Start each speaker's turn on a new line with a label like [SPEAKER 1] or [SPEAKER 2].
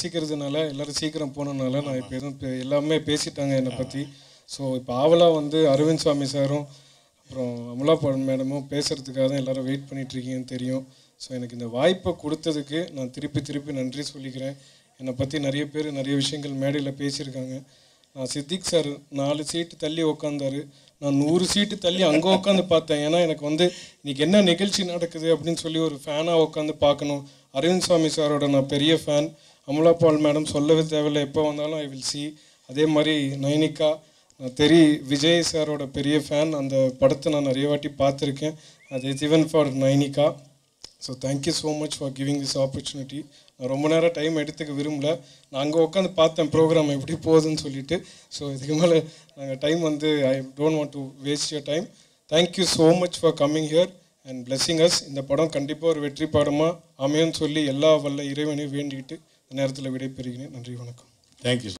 [SPEAKER 1] ரசிக்கிறதுனால எல்லாரும் சீக்கிரம் போனதுனால நான் இப்போ எதுவும் பே- எல்லாமே பேசிட்டாங்க என்னை பற்றி ஸோ இப்போ ஆவலாக வந்து அரவிந்த் சுவாமி சாரும் அப்புறம் அமலா பாடன் மேடமும் பேசுகிறதுக்காக தான் எல்லாரும் வெயிட் பண்ணிட்டு இருக்கீங்கன்னு தெரியும் ஸோ எனக்கு இந்த வாய்ப்பை கொடுத்ததுக்கு நான் திருப்பி திருப்பி நன்றி சொல்லிக்கிறேன் என்னை பற்றி நிறைய பேர் நிறைய விஷயங்கள் மேடையில் பேசியிருக்காங்க நான் சித்திக் சார் நாலு சீட்டு தள்ளி உக்காந்தாரு நான் நூறு சீட்டு தள்ளி அங்கே உட்காந்து பார்த்தேன் ஏன்னா எனக்கு வந்து இன்னைக்கு என்ன நிகழ்ச்சி நடக்குது அப்படின்னு சொல்லி ஒரு ஃபேனாக உட்காந்து பார்க்கணும் அரவிந்த் சுவாமி சாரோட நான் பெரிய ஃபேன் அமலா பால் மேடம் சொல்லவே தேவையில்லை எப்போ வந்தாலும் ஐ வில் சி அதே மாதிரி நைனிகா நான் தெரி விஜய் சாரோட பெரிய ஃபேன் அந்த படத்தை நான் நிறைய வாட்டி பார்த்துருக்கேன் அது is even for Nainika so thank you so much for giving this opportunity நான் ரொம்ப நேரம் டைம் எடுத்துக்க விரும்பல நான் அங்கே உட்காந்து பார்த்தேன் ப்ரோக்ராம் எப்படி போகுதுன்னு சொல்லிட்டு ஸோ இதுக்கு மேலே நாங்கள் டைம் வந்து I don't want to waste your time thank you so much for coming here and blessing us இந்த படம் கண்டிப்பாக ஒரு வெற்றி படமாக அமையும்னு சொல்லி எல்லா வல்ல இறைவனையும் வேண்டிக்கிட்டு இந்த நேரத்தில் விடைபெறுகிறேன் நன்றி வணக்கம்
[SPEAKER 2] தேங்க்யூ